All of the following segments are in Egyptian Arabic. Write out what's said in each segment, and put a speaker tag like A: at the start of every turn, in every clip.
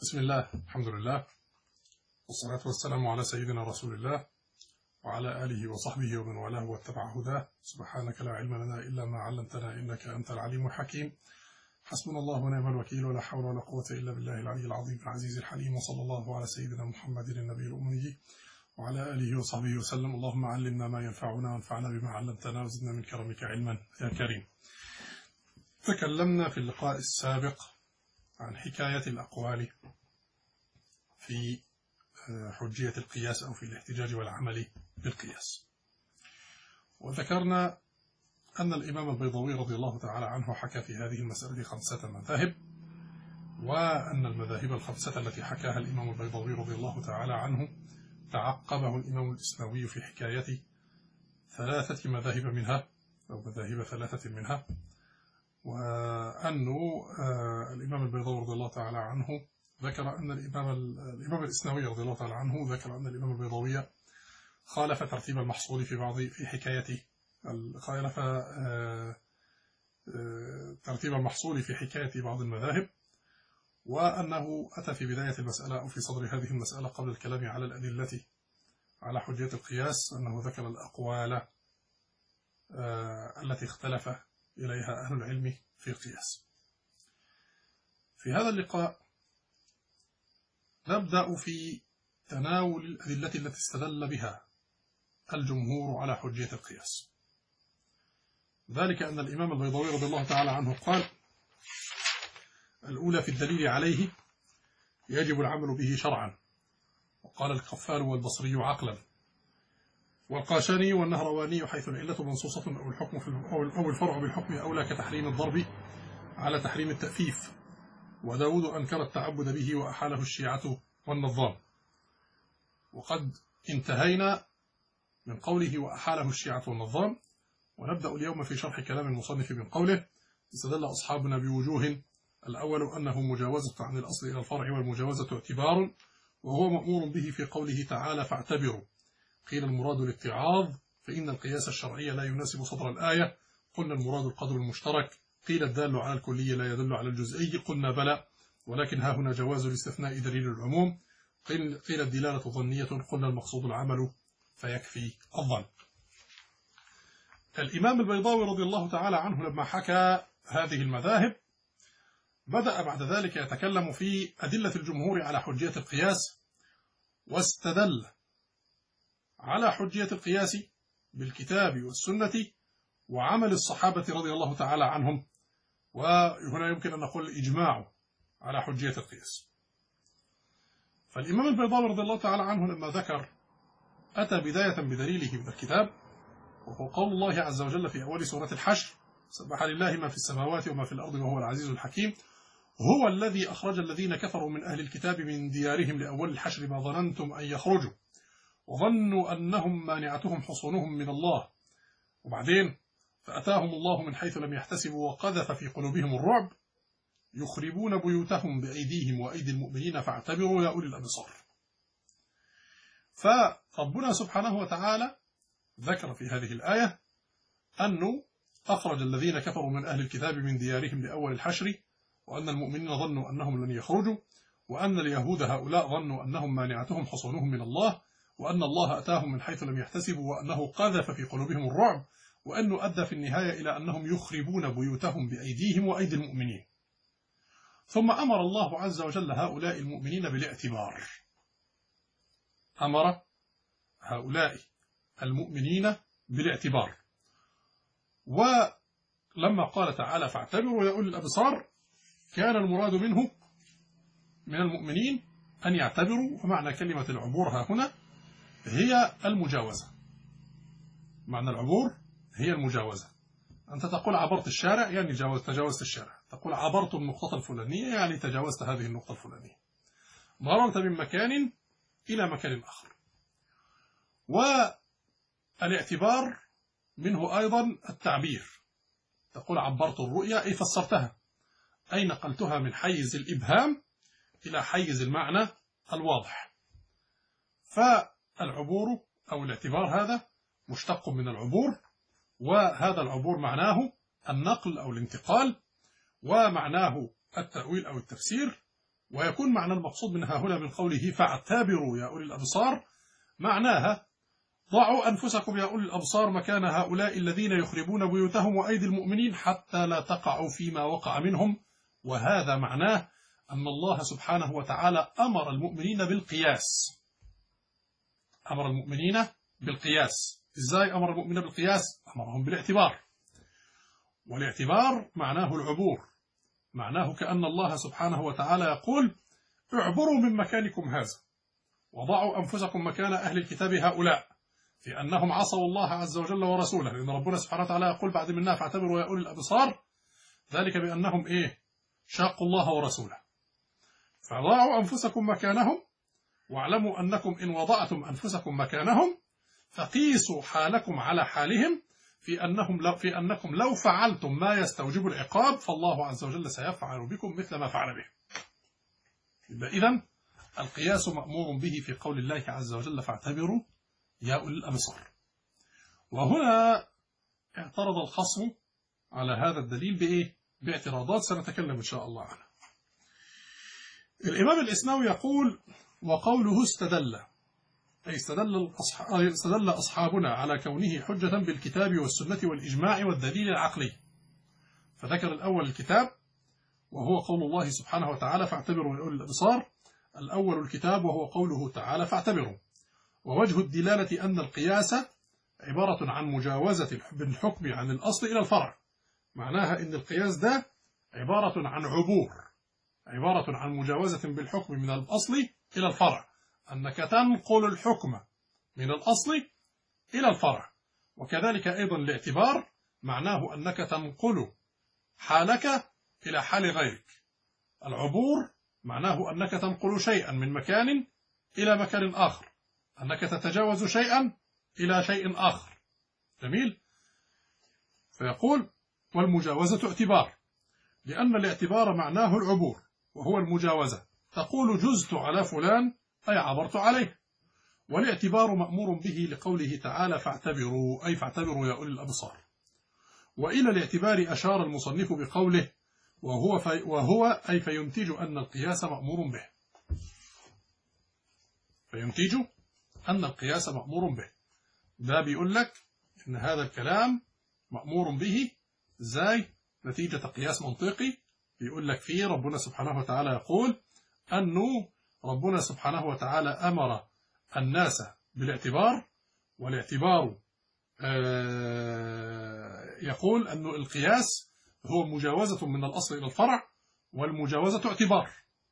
A: بسم الله الحمد لله والصلاة والسلام على سيدنا رسول الله وعلى آله وصحبه ومن والاه واتبع هداه سبحانك لا علم لنا إلا ما علمتنا إنك أنت العليم الحكيم حسبنا الله ونعم الوكيل ولا حول ولا قوة إلا بالله العلي العظيم العزيز الحليم وصلى الله على سيدنا محمد النبي الأمي وعلى آله وصحبه وسلم اللهم علمنا ما ينفعنا وانفعنا بما علمتنا وزدنا من كرمك علما يا كريم تكلمنا في اللقاء السابق عن حكاية الأقوال في حجية القياس أو في الاحتجاج والعمل بالقياس وذكرنا أن الإمام البيضوي رضي الله تعالى عنه حكى في هذه المسألة خمسة مذاهب وأن المذاهب الخمسة التي حكاها الإمام البيضوي رضي الله تعالى عنه تعقبه الإمام الإسناوي في حكاية ثلاثة مذاهب منها أو مذاهب ثلاثة منها وأنه الإمام البيضاوي رضي الله تعالى عنه ذكر أن الإمام الإمام الإسناوي رضي الله تعالى عنه ذكر أن الإمام البيضاوي خالف ترتيب المحصول في بعض في حكاية خالف ترتيب المحصول في حكاية بعض المذاهب وأنه أتى في بداية المسألة أو في صدر هذه المسألة قبل الكلام على الأدلة على حجية القياس أنه ذكر الأقوال التي اختلف إليها أهل العلم في القياس في هذا اللقاء نبدأ في تناول الأدلة التي استدل بها الجمهور على حجية القياس ذلك أن الإمام البيضاوي رضي الله تعالى عنه قال الأولى في الدليل عليه يجب العمل به شرعا وقال الكفار والبصري عقلا والقاشاني والنهرواني حيث العلة منصوصة أو الحكم في أو الفرع بالحكم أولى كتحريم الضرب على تحريم التأفيف وداود أنكر التعبد به وأحاله الشيعة والنظام وقد انتهينا من قوله وأحاله الشيعة والنظام ونبدأ اليوم في شرح كلام المصنف من قوله استدل أصحابنا بوجوه الأول أنه مجاوزة عن الأصل إلى الفرع والمجاوزة اعتبار وهو مأمور به في قوله تعالى فاعتبروا قيل المراد الاتعاظ فإن القياس الشرعي لا يناسب صدر الآية قلنا المراد القدر المشترك قيل الدال على الكلي لا يدل على الجزئي قلنا بلى ولكن ها هنا جواز الاستثناء دليل العموم قيل, قيل الدلالة ظنية قلنا المقصود العمل فيكفي الظن الإمام البيضاوي رضي الله تعالى عنه لما حكى هذه المذاهب بدأ بعد ذلك يتكلم في أدلة الجمهور على حجية القياس واستدل على حجية القياس بالكتاب والسنة وعمل الصحابة رضي الله تعالى عنهم وهنا يمكن أن نقول الإجماع على حجية القياس فالإمام البيضاوي رضي الله تعالى عنه لما ذكر أتى بداية بدليله من الكتاب وهو قول الله عز وجل في أول سورة الحشر سبح لله ما في السماوات وما في الأرض وهو العزيز الحكيم هو الذي أخرج الذين كفروا من أهل الكتاب من ديارهم لأول الحشر ما ظننتم أن يخرجوا وظنوا أنهم مانعتهم حصونهم من الله وبعدين فأتاهم الله من حيث لم يحتسبوا وقذف في قلوبهم الرعب يخربون بيوتهم بأيديهم وأيدي المؤمنين فاعتبروا يا أولي الأبصار فربنا سبحانه وتعالى ذكر في هذه الآية أنه أخرج الذين كفروا من أهل الكتاب من ديارهم لأول الحشر وأن المؤمنين ظنوا أنهم لن يخرجوا وأن اليهود هؤلاء ظنوا أنهم مانعتهم حصونهم من الله وأن الله أتاهم من حيث لم يحتسبوا وأنه قذف في قلوبهم الرعب وأنه أدى في النهاية إلى أنهم يخربون بيوتهم بأيديهم وأيدي المؤمنين ثم أمر الله عز وجل هؤلاء المؤمنين بالاعتبار أمر هؤلاء المؤمنين بالاعتبار ولما قال تعالى فاعتبروا يا أولي الأبصار كان المراد منه من المؤمنين أن يعتبروا ومعنى كلمة العبور ها هنا هي المجاوزة معنى العبور هي المجاوزة أنت تقول عبرت الشارع يعني تجاوزت الشارع تقول عبرت النقطة الفلانية يعني تجاوزت هذه النقطة الفلانية مررت من مكان إلى مكان آخر والاعتبار منه أيضا التعبير تقول عبرت الرؤيا أي فسرتها أي نقلتها من حيز الإبهام إلى حيز المعنى الواضح فالعبور أو الاعتبار هذا مشتق من العبور وهذا العبور معناه النقل أو الانتقال ومعناه التأويل أو التفسير ويكون معنى المقصود منها هنا من قوله فاعتبروا يا أولي الأبصار معناها ضعوا أنفسكم يا أولي الأبصار مكان هؤلاء الذين يخربون بيوتهم وأيدي المؤمنين حتى لا تقعوا فيما وقع منهم وهذا معناه أن الله سبحانه وتعالى أمر المؤمنين بالقياس أمر المؤمنين بالقياس إزاي أمر المؤمنين بالقياس أمرهم بالاعتبار والاعتبار معناه العبور معناه كأن الله سبحانه وتعالى يقول اعبروا من مكانكم هذا وضعوا أنفسكم مكان أهل الكتاب هؤلاء في أنهم عصوا الله عز وجل ورسوله لأن ربنا سبحانه وتعالى يقول بعد منها فاعتبروا يا أولي الأبصار ذلك بأنهم إيه شاقوا الله ورسوله فضعوا أنفسكم مكانهم واعلموا أنكم إن وضعتم أنفسكم مكانهم فقيسوا حالكم على حالهم في أنهم لو في أنكم لو فعلتم ما يستوجب العقاب فالله عز وجل سيفعل بكم مثل ما فعل به. إذا القياس مأمور به في قول الله عز وجل فاعتبروا يا أولي الأبصار. وهنا اعترض الخصم على هذا الدليل بإيه؟ باعتراضات سنتكلم إن شاء الله عنها. الإمام الإسناوي يقول وقوله استدل أي استدل, استدل أصحابنا على كونه حجة بالكتاب والسنة والإجماع والدليل العقلي فذكر الأول الكتاب وهو قول الله سبحانه وتعالى فاعتبروا لأولي الأبصار الأول الكتاب وهو قوله تعالى فاعتبروا ووجه الدلالة أن القياس عبارة عن مجاوزة بالحكم عن الأصل إلى الفرع معناها أن القياس ده عبارة عن عبور عبارة عن مجاوزة بالحكم من الأصل إلى الفرع أنك تنقل الحكم من الأصل إلى الفرع وكذلك أيضا الاعتبار معناه أنك تنقل حالك إلى حال غيرك العبور معناه أنك تنقل شيئا من مكان إلى مكان آخر أنك تتجاوز شيئا إلى شيء آخر جميل فيقول والمجاوزة اعتبار لأن الاعتبار معناه العبور وهو المجاوزة تقول جزت على فلان أي عبرت عليه والاعتبار مأمور به لقوله تعالى فاعتبروا أي فاعتبروا يا أولي الأبصار وإلى الاعتبار أشار المصنف بقوله وهو, في وهو أي فينتج أن القياس مأمور به فينتج أن القياس مأمور به ده بيقول لك إن هذا الكلام مأمور به إزاي نتيجة قياس منطقي بيقول لك فيه ربنا سبحانه وتعالى يقول أنه ربنا سبحانه وتعالى أمر الناس بالاعتبار والاعتبار يقول أن القياس هو مجاوزة من الأصل إلى الفرع والمجاوزة اعتبار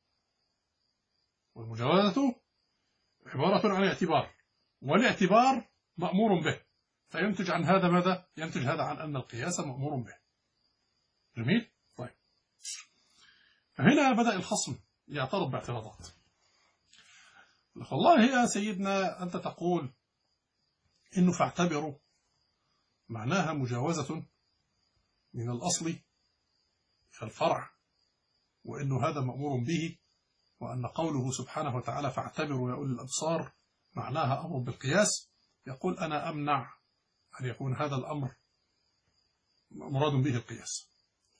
A: والمجاوزة عبارة عن اعتبار والاعتبار مأمور به فينتج عن هذا ماذا؟ ينتج هذا عن أن القياس مأمور به جميل؟ طيب هنا بدأ الخصم يعترض باعتراضات والله يا سيدنا أنت تقول إنه فاعتبروا معناها مجاوزة من الأصل إلى الفرع وإنه هذا مأمور به وأن قوله سبحانه وتعالى فاعتبروا يا أولي الأبصار معناها أمر بالقياس يقول أنا أمنع أن يكون هذا الأمر مراد به القياس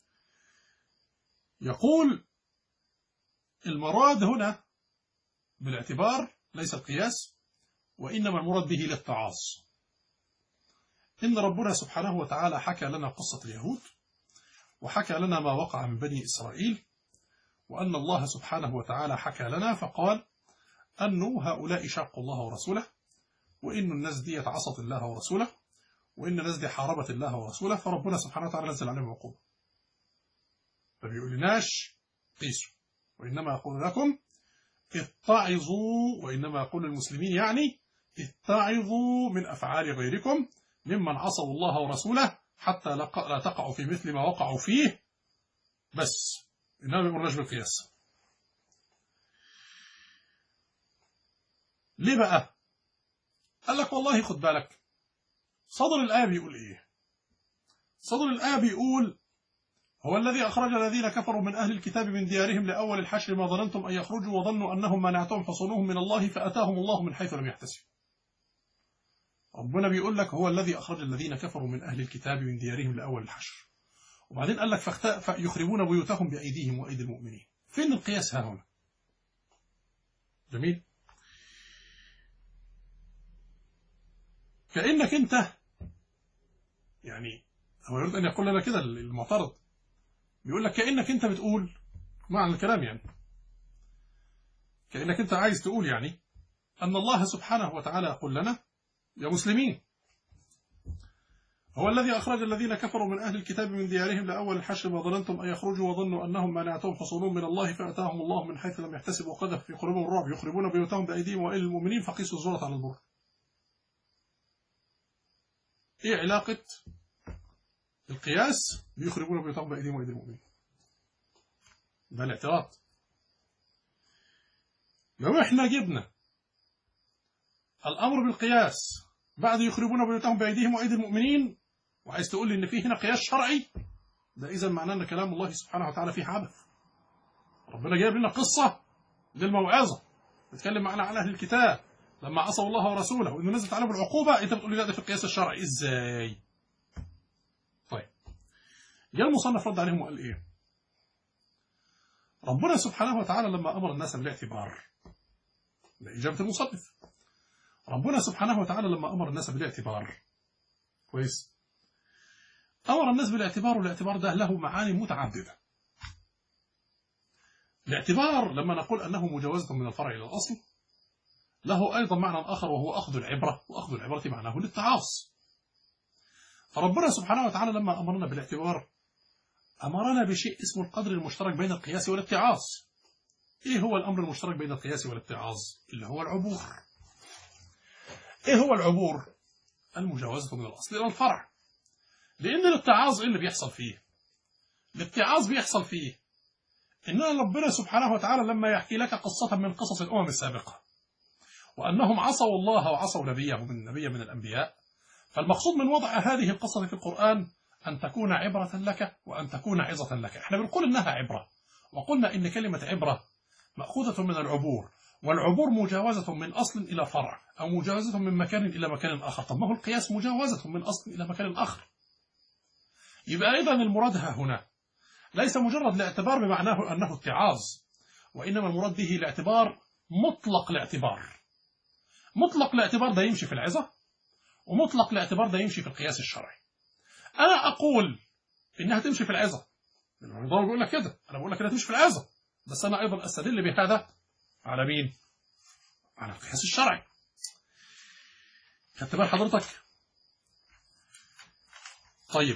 A: يقول المراد هنا بالاعتبار ليس القياس وإنما المراد به الاتعاظ إن ربنا سبحانه وتعالى حكى لنا قصة اليهود وحكى لنا ما وقع من بني إسرائيل وأن الله سبحانه وتعالى حكى لنا فقال أنه هؤلاء شاقوا الله ورسوله وإن الناس دي عصت الله ورسوله وإن الناس دي حاربت الله ورسوله فربنا سبحانه وتعالى نزل عليهم عقوبة ما بيقولناش قيسوا وإنما أقول لكم اتعظوا وإنما أقول للمسلمين يعني اتعظوا من أفعال غيركم ممن عصوا الله ورسوله حتى لا تقعوا في مثل ما وقعوا فيه بس إنما يمرناش بالقياس ليه بقى قال لك والله خد بالك صدر الآية بيقول إيه صدر الآية بيقول هو الذي أخرج الذين كفروا من أهل الكتاب من ديارهم لأول الحشر ما ظننتم أن يخرجوا وظنوا أنهم منعتهم حصونهم من الله فأتاهم الله من حيث لم يحتسبوا ربنا بيقول لك هو الذي أخرج الذين كفروا من أهل الكتاب من ديارهم لأول الحشر وبعدين قال لك فيخربون بيوتهم بأيديهم وأيدي المؤمنين فين القياس ها هنا جميل كأنك أنت يعني هو يريد أن يقول لنا كده المعترض بيقول لك كأنك أنت بتقول معنى الكلام يعني كأنك أنت عايز تقول يعني أن الله سبحانه وتعالى يقول لنا يا مسلمين هو الذي أخرج الذين كفروا من أهل الكتاب من ديارهم لأول الحشر وظننتم أن يخرجوا وظنوا أنهم منعتهم حصولهم من الله فأتاهم الله من حيث لم يحتسبوا وقذف في قلوبهم الرعب يخربون بيوتهم بأيديهم وإلى المؤمنين فقيسوا الزورة على البر إيه علاقة القياس بيخربون بيوتهم بأيديهم وأيدي المؤمنين ده الاعتراض لو احنا جبنا الأمر بالقياس بعد يخربون بيوتهم بأيديهم وأيدي المؤمنين وعايز تقول لي إن في هنا قياس شرعي ده إذا معناه أن كلام الله سبحانه وتعالى فيه عبث ربنا جايب لنا قصة للموعظة بيتكلم معنا على أهل الكتاب لما عصوا الله ورسوله وإنه نزلت عليهم العقوبة أنت بتقول لي لا ده في القياس الشرعي إزاي؟ طيب جاء المصنف رد عليهم وقال إيه؟ ربنا سبحانه وتعالى لما أمر الناس بالاعتبار ده إجابة المصنف ربنا سبحانه وتعالى لما أمر الناس بالاعتبار كويس أمر الناس بالاعتبار والاعتبار ده له معاني متعددة الاعتبار لما نقول أنه مجاوزة من الفرع إلى الأصل له أيضا معنى آخر وهو أخذ العبرة وأخذ العبرة معناه الاتعاظ فربنا سبحانه وتعالى لما أمرنا بالاعتبار أمرنا بشيء اسمه القدر المشترك بين القياس والاتعاظ إيه هو الأمر المشترك بين القياس والاتعاظ اللي هو العبور إيه هو العبور المجاوزة من الأصل إلى الفرع لأن الاتعاظ إيه اللي بيحصل فيه الاتعاظ بيحصل فيه إن ربنا سبحانه وتعالى لما يحكي لك قصة من قصص الأمم السابقة وأنهم عصوا الله وعصوا نبيه من نبي من الأنبياء فالمقصود من وضع هذه القصة في القرآن أن تكون عبرة لك وأن تكون عظة لك احنا بنقول إنها عبرة وقلنا إن كلمة عبرة مأخوذة من العبور والعبور مجاوزة من أصل إلى فرع أو مجاوزة من مكان إلى مكان آخر طب ما هو القياس مجاوزة من أصل إلى مكان آخر يبقى أيضا المراد ها هنا ليس مجرد الاعتبار بمعناه أنه اتعاظ وإنما المراد به الاعتبار مطلق الاعتبار مطلق الاعتبار ده يمشي في العظة ومطلق الاعتبار ده يمشي في القياس الشرعي أنا أقول إنها تمشي في العظة النظام بيقول لك كده أنا بقول لك إنها تمشي في العظة بس أنا أيضا أستدل بهذا على مين؟ على القياس الشرعي خدت بال حضرتك؟ طيب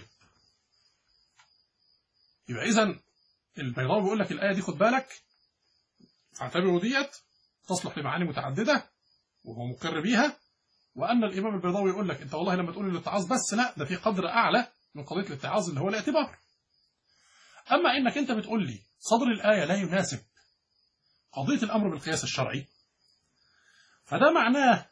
A: يبقى إذا البيضاوي بيقول لك الآية دي خد بالك فاعتبروا ديت تصلح لمعاني متعددة وهو مقر بيها وأن الإمام البيضاوي يقول لك أنت والله لما تقول الاتعاظ بس لا ده في قدر أعلى من قضية الاتعاظ اللي هو الاعتبار أما إنك أنت بتقول لي صدر الآية لا يناسب قضية الأمر بالقياس الشرعي فده معناه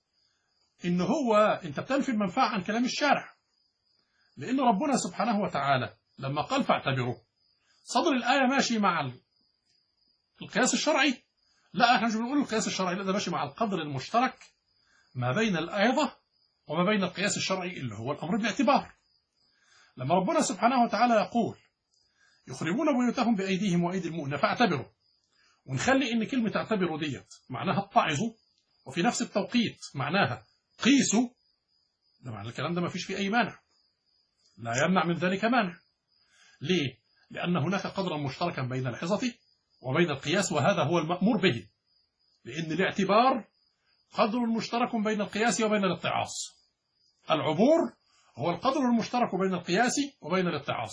A: إن هو أنت بتنفي المنفعة عن كلام الشارع لأن ربنا سبحانه وتعالى لما قال فاعتبروا صدر الآية ماشي مع القياس الشرعي لا احنا مش بنقول القياس الشرعي لا ده ماشي مع القدر المشترك ما بين الأيضة وما بين القياس الشرعي اللي هو الأمر بالاعتبار لما ربنا سبحانه وتعالى يقول يخربون بيوتهم بأيديهم وأيدي المؤمنين فاعتبروا ونخلي إن كلمة اعتبروا ديت معناها اتعظوا وفي نفس التوقيت معناها قيسوا ده معنى الكلام ده ما فيش فيه أي مانع لا يمنع من ذلك مانع ليه؟ لأن هناك قدرا مشتركا بين العظة وبين القياس وهذا هو المأمور به لأن الاعتبار قدر مشترك بين القياس وبين الاتعاظ العبور هو القدر المشترك بين القياس وبين الاتعاظ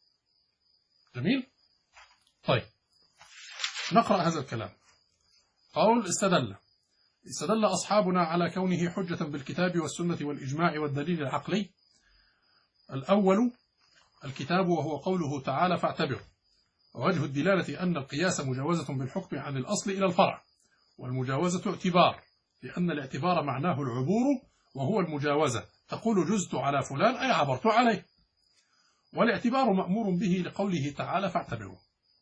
A: جميل؟ طيب نقرأ هذا الكلام قول استدل استدل أصحابنا على كونه حجة بالكتاب والسنة والإجماع والدليل العقلي الأول الكتاب وهو قوله تعالى فاعتبروا ووجه الدلالة أن القياس مجاوزة بالحكم عن الأصل إلى الفرع والمجاوزة اعتبار لأن الاعتبار معناه العبور وهو المجاوزة تقول جزت على فلان أي عبرت عليه والاعتبار مأمور به لقوله تعالى فاعتبروا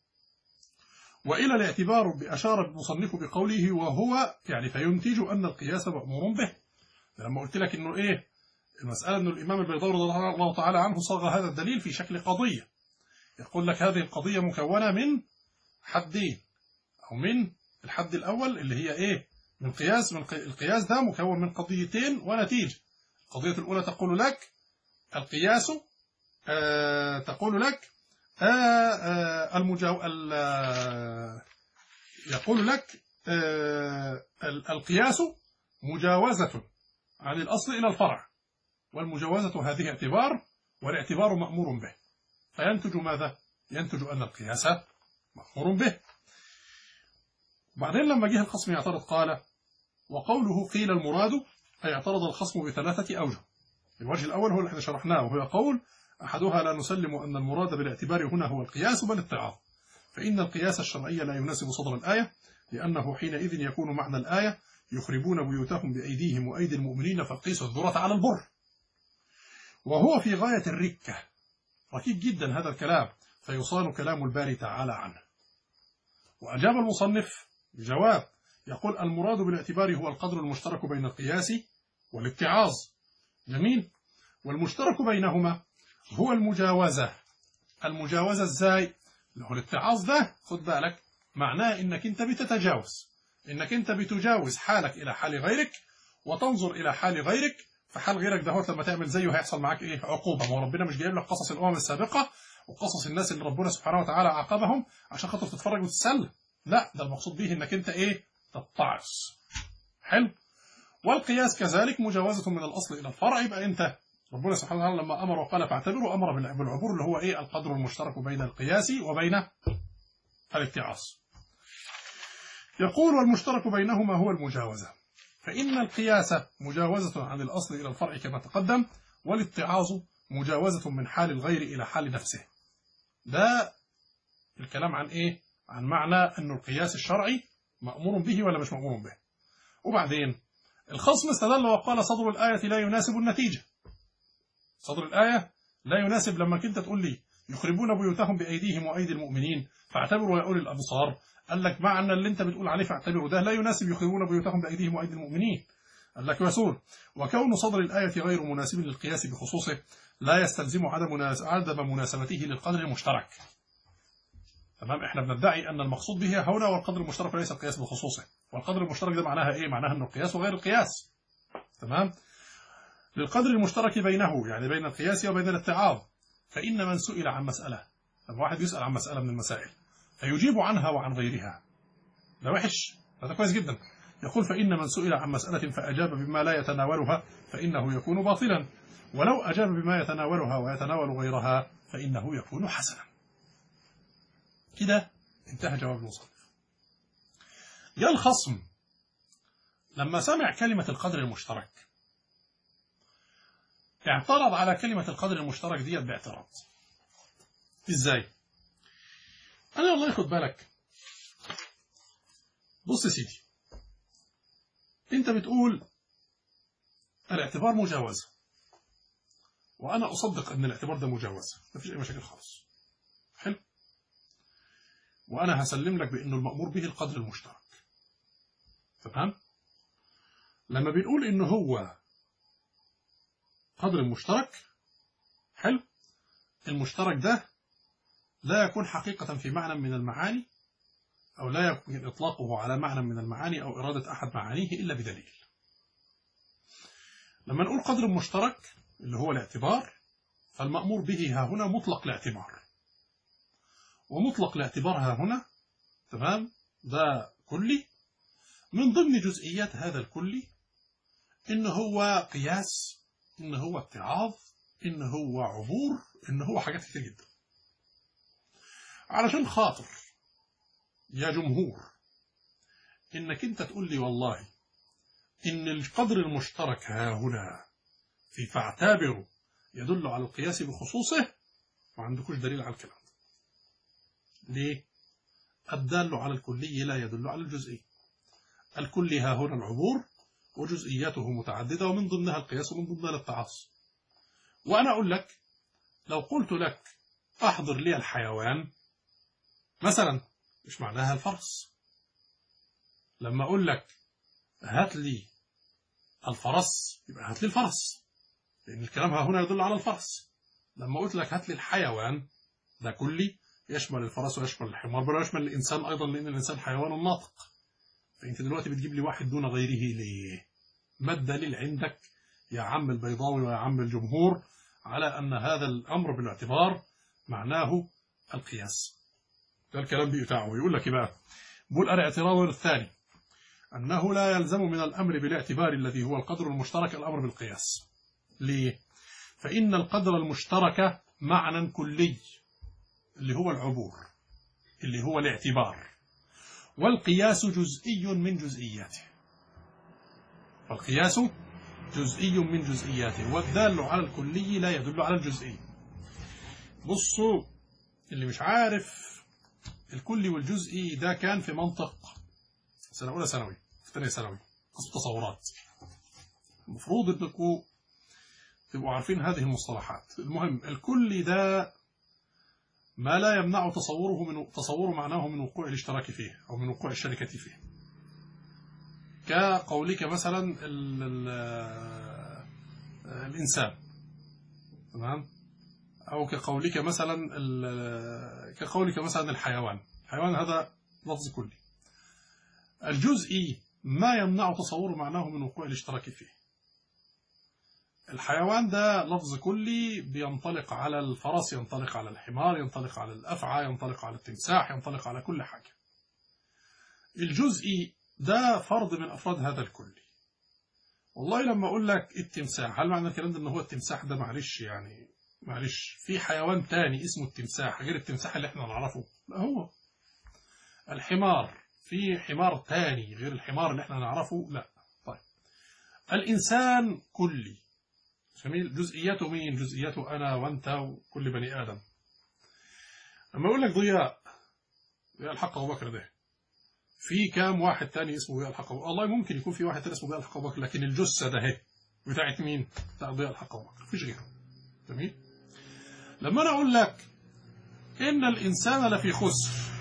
A: وإلى الاعتبار بأشار المصنف بقوله وهو يعني فينتج أن القياس مأمور به لما قلت لك إنه إيه المسألة أن الإمام البيضاوي رضي الله تعالى عنه صاغ هذا الدليل في شكل قضية يقول لك هذه القضية مكونة من حدين أو من الحد الأول اللي هي إيه من قياس من قي- القياس ده مكون من قضيتين ونتيجة القضية الأولى تقول لك القياس آه تقول لك آه آه المجاو ال- آه، يقول لك آه ال- القياس مجاوزة عن الأصل إلى الفرع والمجاوزة هذه اعتبار والاعتبار مأمور به فينتج ماذا؟ ينتج أن القياس مأمور به بعدين لما جه الخصم يعترض قال وقوله قيل المراد أي اعترض الخصم بثلاثة أوجه الوجه الأول هو اللي احنا شرحناه وهو قول أحدها لا نسلم أن المراد بالاعتبار هنا هو القياس بل الاتعاظ فإن القياس الشرعي لا يناسب صدر الآية لأنه حينئذ يكون معنى الآية يخربون بيوتهم بأيديهم وأيدي المؤمنين فقيسوا الذرة على البر وهو في غاية الركة ركيك جدا هذا الكلام فيصان كلام الباري تعالى عنه وأجاب المصنف بجواب يقول المراد بالاعتبار هو القدر المشترك بين القياس والاتعاظ جميل والمشترك بينهما هو المجاوزة المجاوزة ازاي اللي هو الاتعاظ ده خد بالك معناه انك انت بتتجاوز انك انت بتجاوز حالك الى حال غيرك وتنظر الى حال غيرك فحال غيرك ده لما تعمل زيه هيحصل معاك ايه عقوبه ما هو ربنا مش جايب لك قصص الامم السابقه وقصص الناس اللي ربنا سبحانه وتعالى عاقبهم عشان خاطر تتفرج وتتسلى لا ده المقصود به انك انت ايه تتعظ حلو والقياس كذلك مجاوزة من الأصل إلى الفرع يبقى أنت ربنا سبحانه وتعالى لما أمر وقال فاعتبروا أمر بالعبور اللي هو إيه القدر المشترك بين القياس وبين الاتعاظ يقول والمشترك بينهما هو المجاوزة فإن القياس مجاوزة عن الأصل إلى الفرع كما تقدم والاتعاظ مجاوزة من حال الغير إلى حال نفسه ده الكلام عن إيه؟ عن معنى أن القياس الشرعي مأمور به ولا مش مأمور به وبعدين الخصم استدل وقال صدر الآية لا يناسب النتيجة صدر الآية لا يناسب لما كنت تقول لي يخربون بيوتهم بأيديهم وأيدي المؤمنين فاعتبروا يا أولي الأبصار قال لك معنى اللي انت بتقول عليه فاعتبروا ده لا يناسب يخربون بيوتهم بأيديهم وأيدي المؤمنين قال لك يسول وكون صدر الآية غير مناسب للقياس بخصوصه لا يستلزم عدم مناس- عدم مناسبته للقدر المشترك تمام احنا بندعي ان المقصود به هنا والقدر المشترك وليس القياس بخصوصه والقدر المشترك ده معناها ايه معناها انه القياس وغير القياس تمام للقدر المشترك بينه يعني بين القياس وبين الاتعاظ فإن من سئل عن مسألة لما واحد يسأل عن مسألة من المسائل فيجيب عنها وعن غيرها ده وحش هذا كويس جدا يقول فإن من سئل عن مسألة فأجاب بما لا يتناولها فإنه يكون باطلا ولو أجاب بما يتناولها ويتناول غيرها فإنه يكون حسنا كده انتهى جواب المصنف جاء الخصم لما سمع كلمة القدر المشترك اعترض على كلمة القدر المشترك ديت باعتراض ازاي انا والله خد بالك بص يا سيدي انت بتقول الاعتبار مجاوزة وانا اصدق ان الاعتبار ده مجاوزة مفيش اي مشاكل خالص حلو وانا هسلم لك بانه المأمور به القدر المشترك تمام لما بنقول ان هو قدر مشترك حلو المشترك ده لا يكون حقيقة في معنى من المعاني أو لا يمكن إطلاقه على معنى من المعاني أو إرادة أحد معانيه إلا بدليل لما نقول قدر مشترك اللي هو الاعتبار فالمأمور به ها هنا مطلق الاعتبار ومطلق الاعتبار ها هنا تمام ده كلي من ضمن جزئيات هذا الكلي إن هو قياس إن هو اتعاظ إن هو عبور إن هو حاجات كتير جدا علشان خاطر يا جمهور إنك أنت تقول لي والله إن القدر المشترك ها هنا في فاعتبره يدل على القياس بخصوصه ما عندكوش دليل على الكلام ده ليه؟ الدال على الكلي لا يدل على الجزئي الكلي ها هنا العبور وجزئياته متعددة ومن ضمنها القياس ومن ضمنها التعاص وأنا أقول لك لو قلت لك أحضر لي الحيوان مثلا مش معناها الفرس لما أقول لك هات لي الفرس يبقى هات لي الفرس لأن الكلام ها هنا يدل على الفرس لما قلت لك هات لي الحيوان ده كلي يشمل الفرس ويشمل الحمار بل ويشمل الإنسان أيضا لأن الإنسان حيوان ناطق فأنت دلوقتي بتجيب لي واحد دون غيره ليه ما الدليل عندك يا عم البيضاوي ويا عم الجمهور على أن هذا الأمر بالاعتبار معناه القياس ده الكلام بتاعه يقول لك إيه بقى بقول الاعتراض الثاني أنه لا يلزم من الأمر بالاعتبار الذي هو القدر المشترك الأمر بالقياس ليه؟ فإن القدر المشترك معنى كلي اللي هو العبور اللي هو الاعتبار والقياس جزئي من جزئياته والقياس جزئي من جزئياته والدال على الكلي لا يدل على الجزئي بصوا اللي مش عارف الكلي والجزئي ده كان في منطق سنة أولى ثانوي في ثانية ثانوي قسم تصورات المفروض انكم تبقوا عارفين هذه المصطلحات المهم الكلي ده ما لا يمنع تصوره من تصور معناه من وقوع الاشتراك فيه أو من وقوع الشركة فيه كقولك مثلا ال ال الإنسان تمام أو كقولك مثلا كقولك مثلا الحيوان الحيوان هذا لفظ كلي الجزئي ما يمنع تصور معناه من وقوع الاشتراك فيه الحيوان ده لفظ كلي بينطلق على الفرس ينطلق على الحمار ينطلق على الأفعى ينطلق على التمساح ينطلق على كل حاجة الجزئي ده فرد من أفراد هذا الكلي والله لما أقول لك التمساح هل معنى الكلام ده أن هو التمساح ده معلش يعني معلش في حيوان تاني اسمه التمساح غير التمساح اللي احنا نعرفه لا هو الحمار في حمار تاني غير الحمار اللي احنا نعرفه لا طيب الإنسان كلي جميل جزئيته مين جزئيته أنا وأنت وكل بني آدم لما أقول لك ضياء ضياء الحق أبو بكر ده في كام واحد تاني اسمه ضياء الحق أبو الله ممكن يكون في واحد تاني اسمه ضياء الحق أبو بكر لكن الجثة ده اهي بتاعت مين بتاع ضياء الحق أبو بكر مفيش غيره جميل لما أنا أقول لك إن الإنسان لفي خسر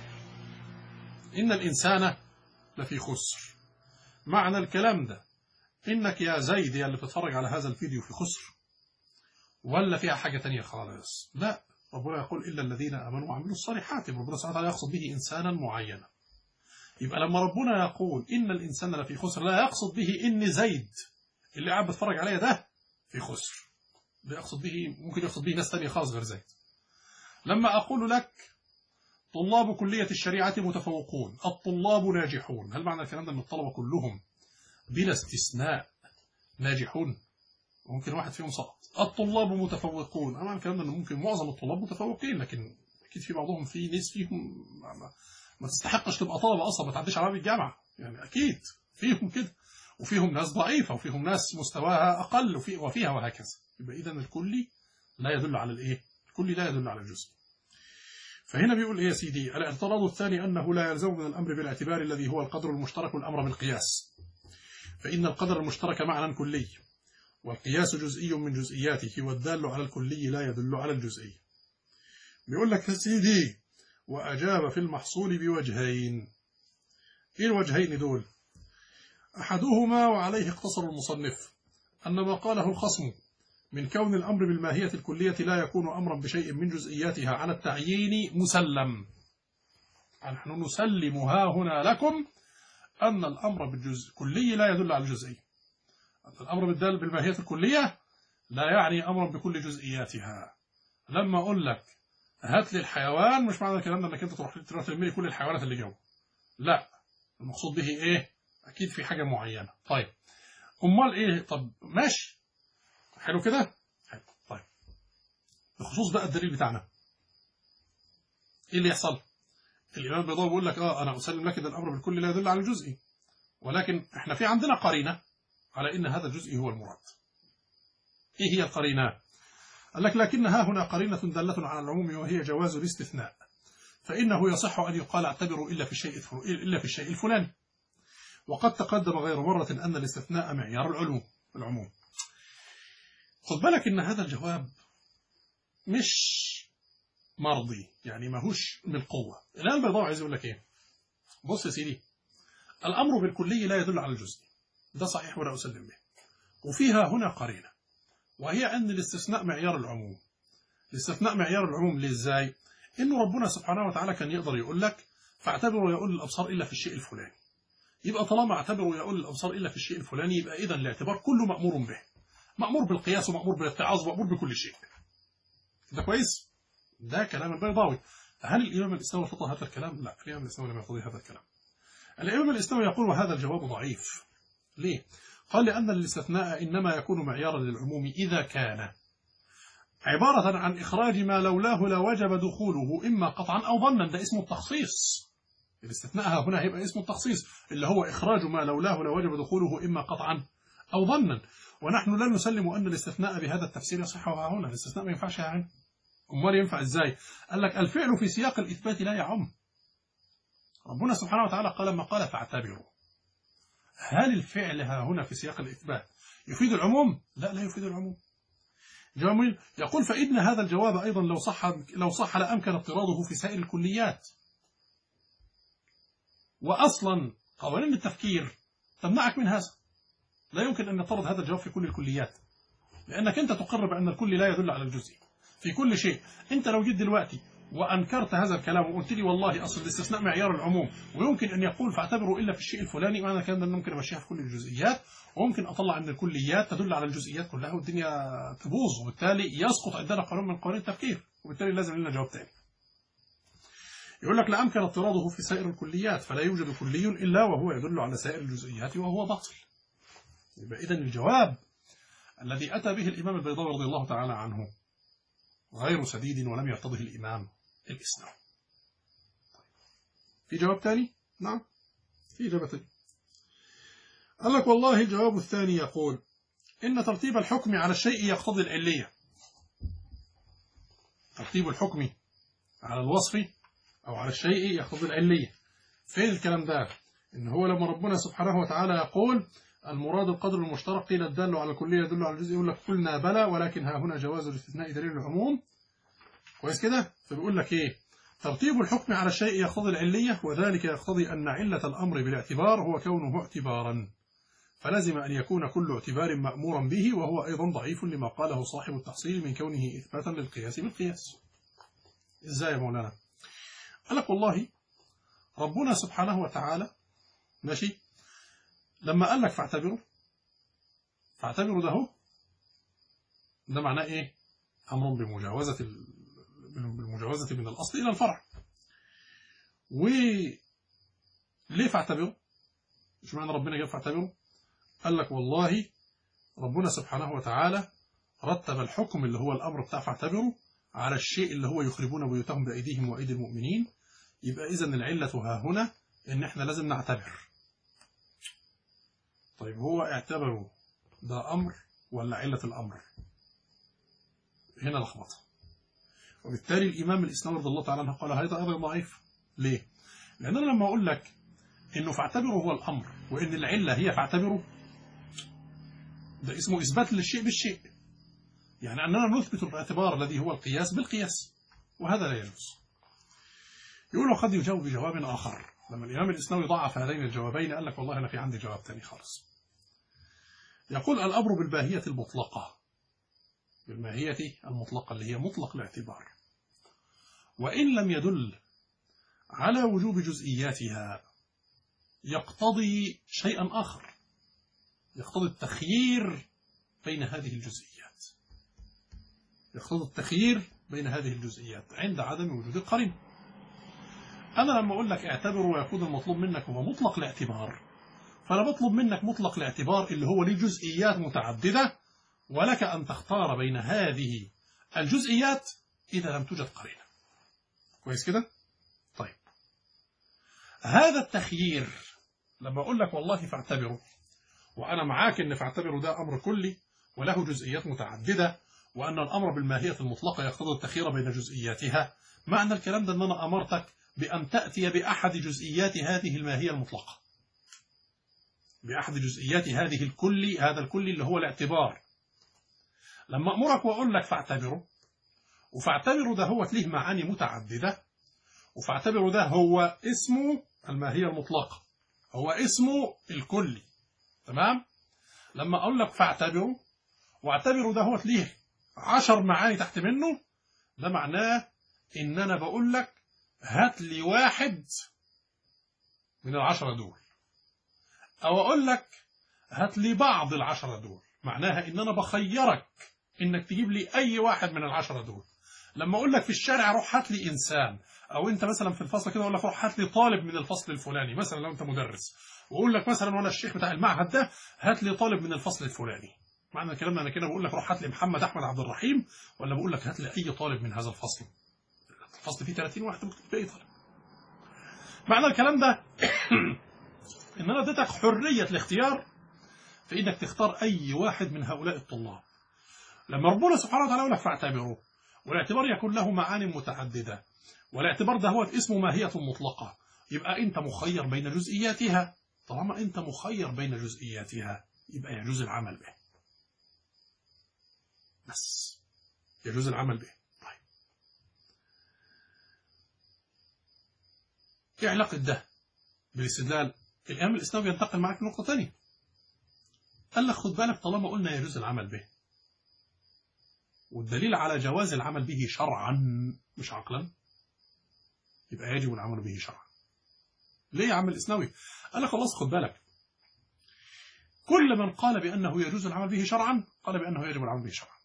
A: إن الإنسان لفي خسر معنى الكلام ده إنك يا زيد يا اللي بتتفرج على هذا الفيديو في خسر ولا فيها حاجة تانية خالص لا ربنا يقول إلا الذين آمنوا وعملوا الصالحات ربنا سبحانه وتعالى يقصد به إنسانا معينا يبقى لما ربنا يقول إن الإنسان لفي خسر لا يقصد به إن زيد اللي قاعد بتفرج عليه ده في خسر ده يقصد به ممكن يقصد به ناس تانية خالص غير زيد لما أقول لك طلاب كلية الشريعة متفوقون الطلاب ناجحون هل معنى الكلام ده أن الطلبة كلهم بلا استثناء ناجحون ممكن واحد فيهم سقط الطلاب متفوقون أنا الكلام ده أن ممكن معظم الطلاب متفوقين لكن أكيد في بعضهم في ناس فيهم ما, ما تستحقش تبقى طلبة أصلا ما تعديش على باب الجامعة يعني أكيد فيهم كده وفيهم ناس ضعيفة وفيهم ناس مستواها أقل وفي وفيها وهكذا يبقى إذا الكلي لا يدل على الإيه؟ الكلي لا يدل على الجزء فهنا بيقول إيه يا سيدي الاعتراض الثاني أنه لا يلزم من الأمر بالاعتبار الذي هو القدر المشترك والأمر بالقياس فإن القدر المشترك معنى كلي والقياس جزئي من جزئياته والدال على الكلي لا يدل على الجزئي بيقول لك يا سيدي وأجاب في المحصول بوجهين إيه الوجهين دول أحدهما وعليه اقتصر المصنف أن ما قاله الخصم من كون الأمر بالماهية الكلية لا يكون أمرا بشيء من جزئياتها على التعيين مسلم نحن نسلم ها هنا لكم أن الأمر بالجزء كلي لا يدل على الجزئي الأمر بالدال بالماهية الكلية لا يعني أمرا بكل جزئياتها لما أقول لك هات لي الحيوان مش معنى الكلام ده انك انت تروح تروح ترمي كل الحيوانات اللي جوه لا المقصود به ايه اكيد في حاجه معينه طيب امال ايه طب ماشي حلو كده حلو طيب بخصوص بقى الدليل بتاعنا ايه اللي يحصل الامام البيضاوي بيقول لك اه انا اسلم لك ان الامر بالكل لا يدل على الجزئي ولكن احنا في عندنا قرينه على ان هذا الجزئي هو المراد ايه هي القرينه قال لك لكنها هنا قرينه داله على العموم وهي جواز الاستثناء فانه يصح ان يقال اعتبروا الا في الشيء الا في الشيء الفلاني وقد تقدم غير مرة أن الاستثناء معيار العلوم العموم خد بالك إن هذا الجواب مش مرضي يعني ماهوش من القوة الآن البيضاوي عايز يقول لك إيه بص يا سيدي الأمر بالكلي لا يدل على الجزء ده صحيح ولا أسلم به وفيها هنا قرينة وهي أن الاستثناء معيار العموم الاستثناء معيار العموم ليه ازاي إنه ربنا سبحانه وتعالى كان يقدر يقول لك فاعتبروا يقول الأبصار إلا في الشيء الفلاني يبقى طالما اعتبروا يا أولي الأبصار إلا في الشيء الفلاني يبقى إذا الاعتبار كله مأمور به مأمور بالقياس ومأمور بالاتعاظ ومأمور بكل شيء ده كويس ده كلام البيضاوي هل الإمام الإسلامي ارتضى هذا الكلام؟ لا الإمام الإسلامي لم يرتضي هذا الكلام الإمام الإسلامي يقول وهذا الجواب ضعيف ليه؟ قال لأن الاستثناء إنما يكون معيارا للعموم إذا كان عبارة عن إخراج ما لولاه لوجب دخوله إما قطعا أو ظنا ده اسمه التخصيص الاستثناء هنا هيبقى اسمه التخصيص اللي هو إخراج ما لولاه لوجب دخوله إما قطعا أو ظنا ونحن لا نسلم أن الاستثناء بهذا التفسير يصح هنا الاستثناء ما ينفعش يعني أمال ينفع إزاي قال لك الفعل في سياق الإثبات لا يعم ربنا سبحانه وتعالى قال ما قال فاعتبروا هل الفعل ها هنا في سياق الإثبات يفيد العموم لا لا يفيد العموم جميل يقول فإن هذا الجواب أيضا لو صح لو صح لأمكن اضطراده في سائر الكليات وأصلا قوانين التفكير تمنعك من هذا لا يمكن أن يطرد هذا الجواب في كل الكليات لأنك أنت تقر بأن الكل لا يدل على الجزء في كل شيء أنت لو جيت دلوقتي وأنكرت هذا الكلام وقلت لي والله أصل الاستثناء معيار العموم ويمكن أن يقول فاعتبروا إلا في الشيء الفلاني معنى كان أن ممكن أمشيها في كل الجزئيات وممكن أطلع أن الكليات تدل على الجزئيات كلها والدنيا تبوظ وبالتالي يسقط عندنا قانون من قوانين التفكير وبالتالي لازم لنا جواب تاني يقول لك لأمكن اضطراده في سائر الكليات فلا يوجد كلي إلا وهو يدل على سائر الجزئيات وهو باطل يبقى إذن الجواب الذي أتى به الإمام البيضاوي رضي الله تعالى عنه غير سديد ولم يرتضه الإمام الإسلام في جواب ثاني؟ نعم في إجابة ثاني قال لك والله الجواب الثاني يقول إن ترتيب الحكم على الشيء يقتضي العلية ترتيب الحكم على الوصف أو على الشيء يقتضي العلية فين الكلام ده إن هو لما ربنا سبحانه وتعالى يقول المراد القدر المشترك قيل الدال على الكلية يدل على الجزء يقول لك قلنا بلى ولكن ها هنا جواز الاستثناء دليل العموم كويس كده فبيقول لك ايه ترتيب الحكم على الشيء يقتضي العلية وذلك يقتضي أن علة الأمر بالاعتبار هو كونه اعتبارا فلازم أن يكون كل اعتبار مأمورا به وهو أيضا ضعيف لما قاله صاحب التحصيل من كونه إثباتا للقياس بالقياس إزاي يا مولانا قال لك والله ربنا سبحانه وتعالى ماشي لما قال لك فاعتبروا فاعتبروا ده هو ده معناه ايه امر بمجاوزه ال... بالمجاوزه من الاصل الى الفرع و ليه فاعتبروا مش معنى ربنا جاب فاعتبروا قال لك والله ربنا سبحانه وتعالى رتب الحكم اللي هو الامر بتاع فاعتبروا على الشيء اللي هو يخربون بيوتهم بايديهم وايدي المؤمنين يبقى اذا العله ها هنا ان احنا لازم نعتبر طيب هو اعتبروا ده أمر ولا علة الأمر هنا لخبطة وبالتالي الإمام الإسلام رضي الله تعالى عنه قال هذا أيضا ضعيف ليه؟ لأن أنا لما أقول لك إنه فاعتبره هو الأمر وإن العلة هي فاعتبره ده اسمه إثبات للشيء بالشيء يعني أننا نثبت الاعتبار الذي هو القياس بالقياس وهذا لا يجوز يقول وقد يجاوب بجواب آخر لما الإمام الإسلامي ضعف هذين الجوابين قال لك والله أنا في عندي جواب تاني خالص يقول الأمر بالباهية المطلقة بالماهية المطلقة اللي هي مطلق الاعتبار وإن لم يدل على وجوب جزئياتها يقتضي شيئا آخر يقتضي التخيير بين هذه الجزئيات يقتضي التخيير بين هذه الجزئيات عند عدم وجود القرين أنا لما أقول لك اعتبر ويكون المطلوب منك هو مطلق الاعتبار فأنا بطلب منك مطلق الاعتبار اللي هو ليه جزئيات متعددة ولك أن تختار بين هذه الجزئيات إذا لم توجد قرينة كويس كده؟ طيب هذا التخيير لما أقول لك والله فاعتبره وأنا معاك أن فاعتبره ده أمر كلي وله جزئيات متعددة وأن الأمر بالماهية المطلقة يقتضي التخيير بين جزئياتها معنى الكلام ده أن أنا أمرتك بأن تأتي بأحد جزئيات هذه الماهية المطلقة بأحد جزئيات هذه الكل هذا الكل اللي هو الاعتبار لما أمرك وأقول لك فاعتبره وفاعتبره ده هو ليه معاني متعددة وفاعتبره ده هو اسمه الماهية المطلقة هو اسمه الكلي تمام لما أقول لك فاعتبره واعتبره ده هو ليه عشر معاني تحت منه ده معناه إن أنا بقول لك هات لي واحد من العشرة دول أو أقول لك هات لي بعض العشرة دول معناها إن أنا بخيرك إنك تجيب لي أي واحد من العشرة دول لما أقول لك في الشارع روح هات لي إنسان أو أنت مثلا في الفصل كده أقول لك روح هات لي طالب من الفصل الفلاني مثلا لو أنت مدرس وأقول لك مثلا وأنا الشيخ بتاع المعهد ده هات لي طالب من الفصل الفلاني معنى كلامنا أنا كده بقول لك روح هات لي محمد أحمد عبد الرحيم ولا بقول لك هات لي أي طالب من هذا الفصل الفصل فيه 30 واحد ممكن تجيب أي طالب معنى الكلام ده ان انا اديتك حريه الاختيار في انك تختار اي واحد من هؤلاء الطلاب لما ربنا سبحانه وتعالى يقول لك فاعتبروا والاعتبار يكون له معاني متعدده والاعتبار ده هو اسمه ماهيه مطلقه يبقى انت مخير بين جزئياتها طالما انت مخير بين جزئياتها يبقى يجوز العمل به بس يجوز العمل به طيب ايه علاقه ده بالاستدلال الإمام الإسلامي ينتقل معك لنقطة ثانية قال لك خد بالك طالما قلنا يجوز العمل به والدليل على جواز العمل به شرعا مش عقلا يبقى يجب العمل به شرعا ليه يا عم الإسلامي قال لك خلاص خد بالك كل من قال بأنه يجوز العمل به شرعا قال بأنه يجب العمل به شرعا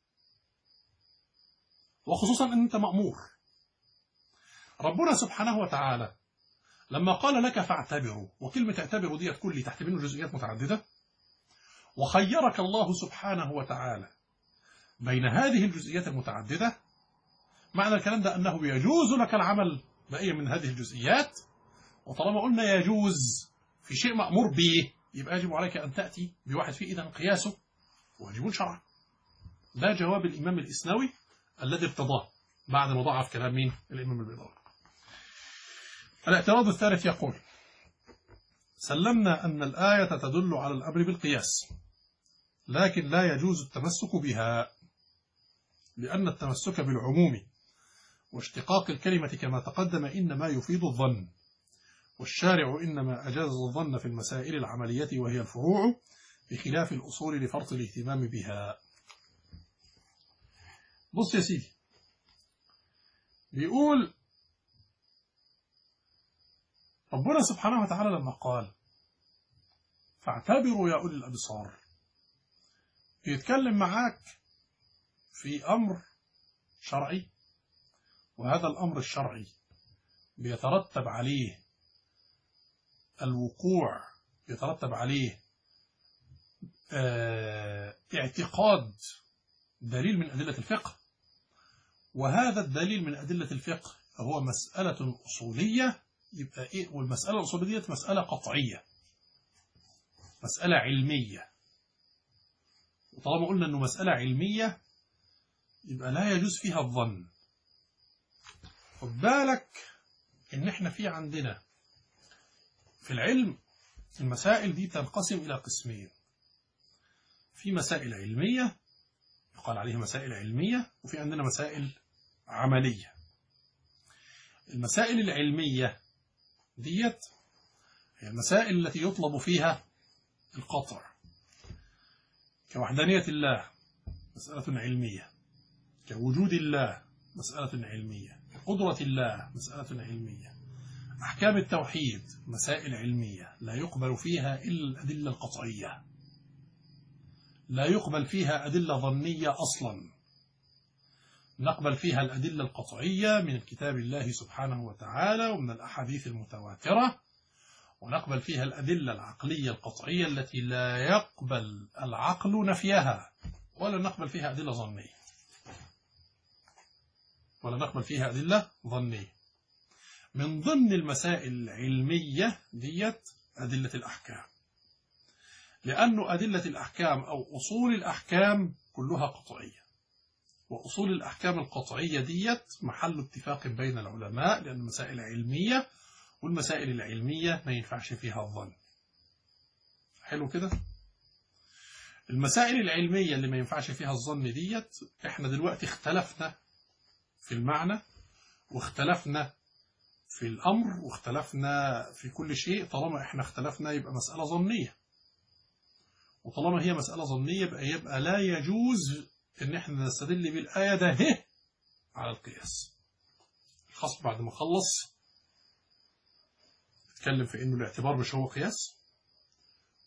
A: وخصوصا أن أنت مأمور ربنا سبحانه وتعالى لما قال لك فاعتبروا وكلمة اعتبروا دي تكون لي تحت منه جزئيات متعددة وخيرك الله سبحانه وتعالى بين هذه الجزئيات المتعددة معنى الكلام ده أنه يجوز لك العمل بأي من هذه الجزئيات وطالما قلنا يجوز في شيء مأمور به يبقى يجب عليك أن تأتي بواحد فيه إذا قياسه واجب شرعا ده جواب الإمام الإسناوي الذي ارتضاه بعد ما ضعف كلام مين الإمام البيضاوي الاعتراض الثالث يقول سلمنا أن الآية تدل على الأمر بالقياس لكن لا يجوز التمسك بها لأن التمسك بالعموم واشتقاق الكلمة كما تقدم إنما يفيد الظن والشارع إنما أجاز الظن في المسائل العملية وهي الفروع بخلاف الأصول لفرط الاهتمام بها بص يا سيدي بيقول ربنا سبحانه وتعالى لما قال فاعتبروا يا أولي الأبصار بيتكلم معاك في أمر شرعي وهذا الأمر الشرعي بيترتب عليه الوقوع يترتب عليه اه اعتقاد دليل من أدلة الفقه وهذا الدليل من أدلة الفقه هو مسألة أصولية يبقى إيه والمسألة الأصولية ديت مسألة قطعية مسألة علمية وطالما قلنا أنه مسألة علمية يبقى لا يجوز فيها الظن خد بالك إن إحنا في عندنا في العلم المسائل دي تنقسم إلى قسمين في مسائل علمية يقال عليها مسائل علمية وفي عندنا مسائل عملية المسائل العلمية ديت هي المسائل التي يطلب فيها القطع كوحدانية الله مسألة علمية كوجود الله مسألة علمية كقدرة الله مسألة علمية أحكام التوحيد مسائل علمية لا يقبل فيها إلا الأدلة القطعية لا يقبل فيها أدلة ظنية أصلا نقبل فيها الأدلة القطعية من كتاب الله سبحانه وتعالى ومن الأحاديث المتواترة ونقبل فيها الأدلة العقلية القطعية التي لا يقبل العقل نفيها ولا نقبل فيها أدلة ظنية ولا نقبل فيها أدلة ظنية من ضمن المسائل العلمية ديت أدلة الأحكام لأن أدلة الأحكام أو أصول الأحكام كلها قطعية وأصول الأحكام القطعية ديت محل اتفاق بين العلماء لأن المسائل علمية والمسائل العلمية ما ينفعش فيها الظن حلو كده المسائل العلمية اللي ما ينفعش فيها الظن ديت احنا دلوقتي اختلفنا في المعنى واختلفنا في الأمر واختلفنا في كل شيء طالما احنا اختلفنا يبقى مسألة ظنية وطالما هي مسألة ظنية يبقى, يبقى لا يجوز ان احنا نستدل بالآية ده هي على القياس الخصم بعد ما خلص اتكلم في انه الاعتبار مش هو قياس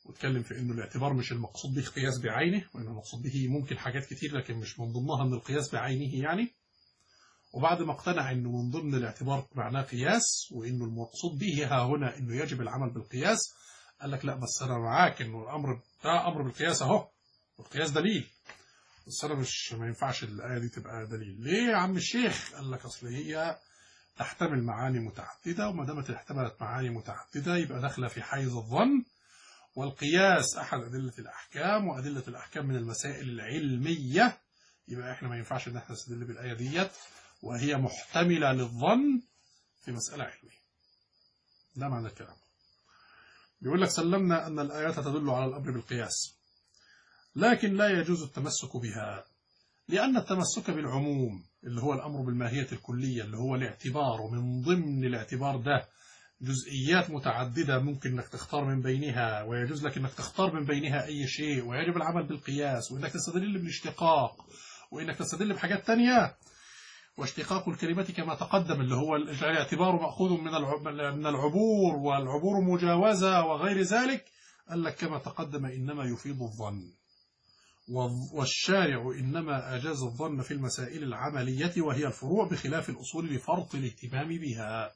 A: واتكلم في انه الاعتبار مش المقصود به قياس بعينه وان المقصود به ممكن حاجات كتير لكن مش من ضمنها ان القياس بعينه يعني وبعد ما اقتنع انه من ضمن الاعتبار معناه قياس وانه المقصود به ها هنا انه يجب العمل بالقياس قال لك لا بس انا معاك انه الامر ده امر بالقياس اهو والقياس دليل بس انا مش ما ينفعش الايه دي تبقى دليل ليه يا عم الشيخ قال لك اصل هي تحتمل معاني متعدده وما دامت احتملت معاني متعدده يبقى داخله في حيز الظن والقياس احد ادله الاحكام وادله الاحكام من المسائل العلميه يبقى احنا ما ينفعش ان احنا نستدل بالايه ديت وهي محتمله للظن في مساله علميه ده معنى الكلام بيقول لك سلمنا ان الايات تدل على الامر بالقياس لكن لا يجوز التمسك بها لأن التمسك بالعموم اللي هو الأمر بالماهية الكلية اللي هو الاعتبار ومن ضمن الاعتبار ده جزئيات متعددة ممكن أنك تختار من بينها ويجوز لك أنك تختار من بينها أي شيء ويجب العمل بالقياس وأنك تستدل بالاشتقاق وأنك تستدل بحاجات تانية واشتقاق الكلمة كما تقدم اللي هو الاعتبار مأخوذ من من العبور والعبور مجاوزة وغير ذلك قال لك كما تقدم إنما يفيد الظن والشارع إنما أجاز الظن في المسائل العملية وهي الفروع بخلاف الأصول لفرط الاهتمام بها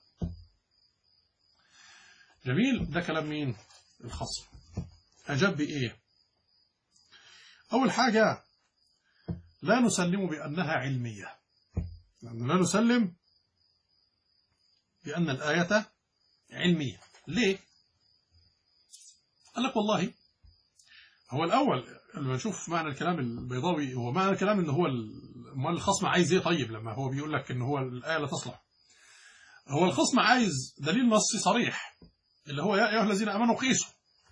A: جميل ده كلام مين الخصم أجاب بإيه أول حاجة لا نسلم بأنها علمية لأنه لا نسلم بأن الآية علمية ليه قال لك والله هو الأول لما نشوف معنى الكلام البيضاوي هو معنى الكلام ان هو امال الخصم عايز ايه طيب لما هو بيقول لك ان هو الايه لا تصلح هو الخصم عايز دليل نصي صريح اللي هو يا ايها الذين امنوا قيسوا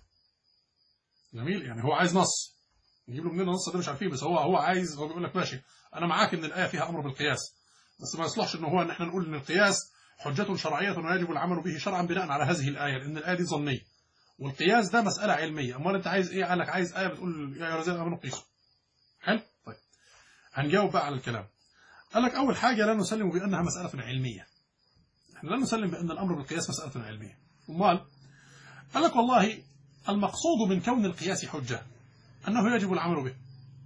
A: جميل يعني هو عايز نص نجيب له منين النص ده مش عارفين بس هو هو عايز هو بيقول لك ماشي انا معاك ان الايه فيها امر بالقياس بس ما يصلحش ان هو ان احنا نقول ان القياس حجة شرعية ويجب العمل به شرعا بناء على هذه الآية لأن الآية دي ظنية والقياس ده مسألة علمية أمال أنت عايز إيه قال لك عايز آية بتقول يا رزاق أمنوا قيسوا حلو طيب هنجاوب بقى على الكلام قال لك أول حاجة لا نسلم بأنها مسألة علمية احنا لا نسلم بأن الأمر بالقياس مسألة علمية أمال قال لك والله المقصود من كون القياس حجة أنه يجب العمل به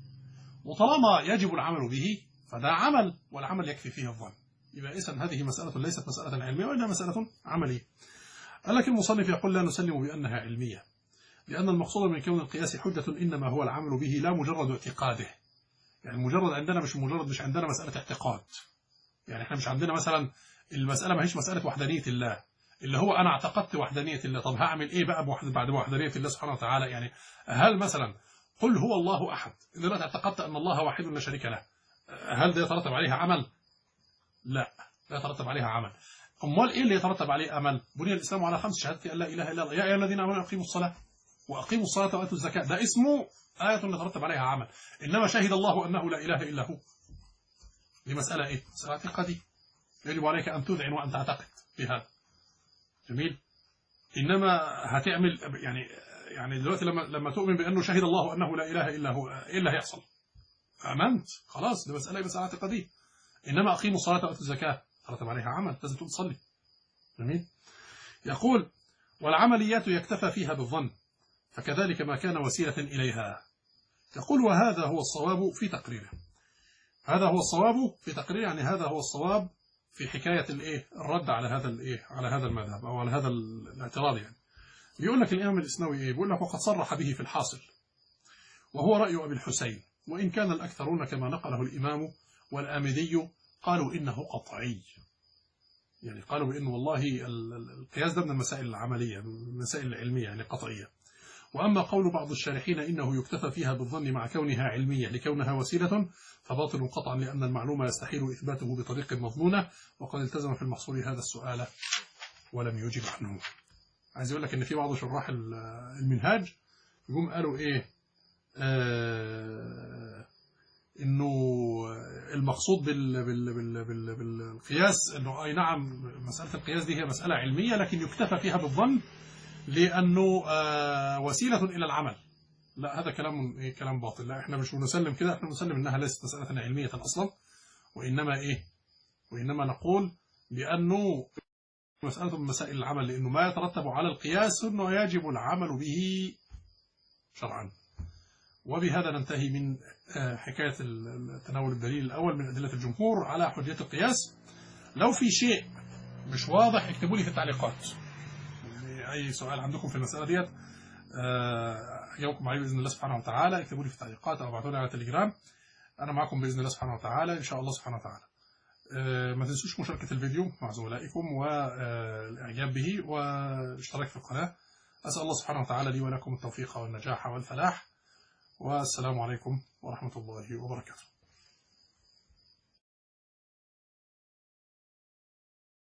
A: وطالما يجب العمل به فده عمل والعمل يكفي فيه الظن يبقى إذن هذه مسألة ليست مسألة علمية وإنها مسألة عملية قال لك المصنف يقول لا نسلم بأنها علمية لأن المقصود من كون القياس حجة إنما هو العمل به لا مجرد اعتقاده يعني مجرد عندنا مش مجرد مش عندنا مسألة اعتقاد يعني احنا مش عندنا مثلا المسألة ما هيش مسألة وحدانية الله اللي هو أنا اعتقدت وحدانية الله طب هعمل إيه بقى بعد وحدانية الله سبحانه وتعالى يعني هل مثلا قل هو الله أحد إذا أنا اعتقدت أن الله واحد لا شريك له هل ده يترتب عليها عمل لا لا يترتب عليها عمل امال ايه اللي يترتب عليه امل بني الاسلام على خمس شهادات ان لا اله الا الله يا ايها الذين امنوا اقيموا الصلاه واقيموا الصلاه واتوا الزكاه ده اسمه ايه يترتب عليها عمل انما شهد الله انه لا اله الا هو دي مساله ايه مساله اعتقاديه يجب عليك ان تذعن وان تعتقد بهذا جميل انما هتعمل يعني يعني دلوقتي لما لما تؤمن بانه شهد الله انه لا اله الا هو ايه اللي هيحصل امنت خلاص دي مساله مساله اعتقاديه انما اقيموا الصلاه واتوا الزكاه ترتب عليها عمل لازم تقوم تصلي جميل يقول والعمليات يكتفى فيها بالظن فكذلك ما كان وسيلة إليها يقول وهذا هو الصواب في تقريره هذا هو الصواب في تقريره يعني هذا هو الصواب في حكاية الايه الرد على هذا الايه على هذا المذهب أو على هذا الاعتراض يعني بيقول لك الإمام الإسنوي إيه بيقول لك وقد صرح به في الحاصل وهو رأي أبي الحسين وإن كان الأكثرون كما نقله الإمام والآمدي قالوا إنه قطعي يعني قالوا بأنه والله القياس ده من المسائل العملية من المسائل العلمية يعني قطعية وأما قول بعض الشارحين إنه يكتفى فيها بالظن مع كونها علمية لكونها وسيلة فباطل قطعا لأن المعلومة يستحيل إثباته بطريق مضمونة وقد التزم في المحصول هذا السؤال ولم يجب عنه عايز يقول لك إن في بعض شراح المنهاج يقوم قالوا إيه آه انه المقصود بال بال بال بال بالقياس انه اي نعم مساله القياس دي هي مساله علميه لكن يكتفى فيها بالظن لانه آه وسيله الى العمل لا هذا كلام إيه كلام باطل لا احنا مش بنسلم كده احنا بنسلم انها ليست مساله علميه اصلا وانما ايه وانما نقول بانه مساله من مسائل العمل لانه ما يترتب على القياس انه يجب العمل به شرعا وبهذا ننتهي من حكاية تناول الدليل الأول من أدلة الجمهور على حجية القياس لو في شيء مش واضح اكتبوا لي في التعليقات يعني أي سؤال عندكم في المسألة ديت أجاوبكم عليه بإذن الله سبحانه وتعالى اكتبوا لي في التعليقات أو ابعتوا لي على تليجرام أنا معكم بإذن الله سبحانه وتعالى إن شاء الله سبحانه وتعالى ما تنسوش مشاركة الفيديو مع زملائكم والإعجاب به والاشتراك في القناة أسأل الله سبحانه وتعالى لي ولكم التوفيق والنجاح والفلاح والسلام عليكم ورحمة الله وبركاته